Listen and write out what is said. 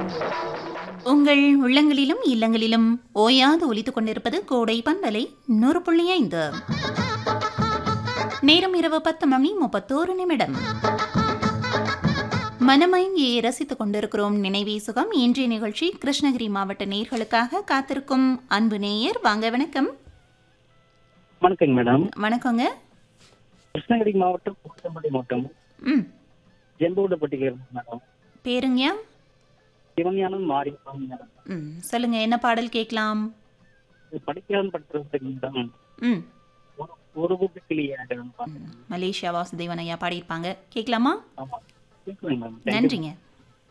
உங்கள் உள்ளங்களிலும் இல்லங்களிலும் ஓயாது ஒலித்துக் கொண்டிருப்பது கோடை பந்தலை நூறு புள்ளி ஐந்து நேரம் இரவு பத்து மணி முப்பத்தோரு நிமிடம் மனமயங்கியை ரசித்துக் கொண்டிருக்கிறோம் நினைவே சுகம் இன்றைய நிகழ்ச்சி கிருஷ்ணகிரி மாவட்ட நேர்களுக்காக காத்திருக்கும் அன்பு நேயர் வாங்க வணக்கம் வணக்கங்க மேடம் வணக்கங்க கிருஷ்ணகிரி மாவட்டம் கூட்டம்பட்டி மாவட்டம் ம் ஜெம்பூடப்பட்டிக்கு மேடம் பேருங்கயா சிவஞானம் மாறி மேடம் ம் சொல்லுங்க என்ன பாடல் கேட்கலாம் இது படிக்காமல் படுத்துறதுக்கு மேடம் ம் ஒரு ஒரு புக்கு கிளியாக ம், மலேசியா வாசுதேவன் ஐயா பாடியிருப்பாங்க கேட்கலாமா ஆமா கேட்குறேங்க மேம் நன்றிங்க